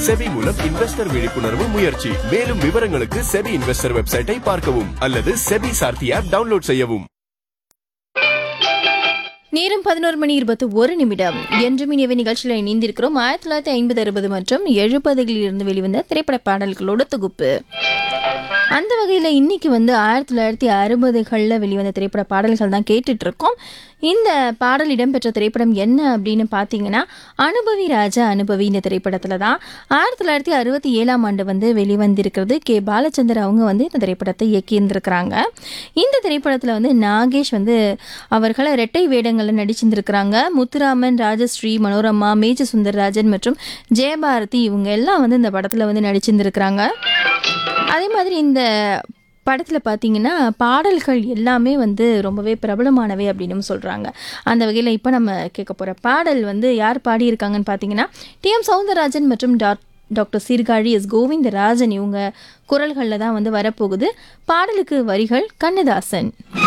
SEBI மூலம் investor விழிப்புணர்வு முயற்சி மேலும் விவரங்களுக்கு செபி இன்வெஸ்டர் வெப்சைட்டை பார்க்கவும் அல்லது செபி சார்த்தி ஆப் டவுன்லோட் செய்யவும் நேரம் பதினோரு மணி இருபத்தி ஒரு நிமிடம் என்றும் இனியவை நிகழ்ச்சியில் இணைந்திருக்கிறோம் ஆயிரத்தி தொள்ளாயிரத்தி ஐம்பது அறுபது மற்றும் எழுபதுகளில் இருந்து வெளிவந்த திரைப்பட பாடல்களோட தொகுப்பு அந்த வகையில் இன்னைக்கு வந்து ஆயிரத்தி தொள்ளாயிரத்தி அறுபதுகளில் வெளிவந்த திரைப்பட பாடல்கள் தான் கேட்டுட்டு இருக்கோம் இந்த பாடல் இடம்பெற்ற திரைப்படம் என்ன அப்படின்னு பார்த்தீங்கன்னா அனுபவி ராஜா அனுபவி இந்த திரைப்படத்தில் தான் ஆயிரத்தி தொள்ளாயிரத்தி அறுபத்தி ஏழாம் ஆண்டு வந்து வெளிவந்திருக்கிறது கே பாலச்சந்தர் அவங்க வந்து இந்த திரைப்படத்தை இயக்கியிருந்திருக்கிறாங்க இந்த திரைப்படத்தில் வந்து நாகேஷ் வந்து அவர்களை இரட்டை வேடங்களில் நடிச்சிருந்திருக்கிறாங்க முத்துராமன் ராஜஸ்ரீ மனோரமா மேஜ சுந்தரராஜன் மற்றும் ஜெயபாரதி இவங்க எல்லாம் வந்து இந்த படத்தில் வந்து நடிச்சிருந்திருக்கிறாங்க அதே மாதிரி இந்த படத்தில் பார்த்தீங்கன்னா பாடல்கள் எல்லாமே வந்து ரொம்பவே பிரபலமானவை அப்படின்னு சொல்கிறாங்க அந்த வகையில் இப்போ நம்ம கேட்க போகிற பாடல் வந்து யார் பாடியிருக்காங்கன்னு பார்த்தீங்கன்னா டி எம் சவுந்தரராஜன் மற்றும் டாக் டாக்டர் சீர்காழி எஸ் கோவிந்தராஜன் இவங்க குரல்களில் தான் வந்து வரப்போகுது பாடலுக்கு வரிகள் கண்ணதாசன்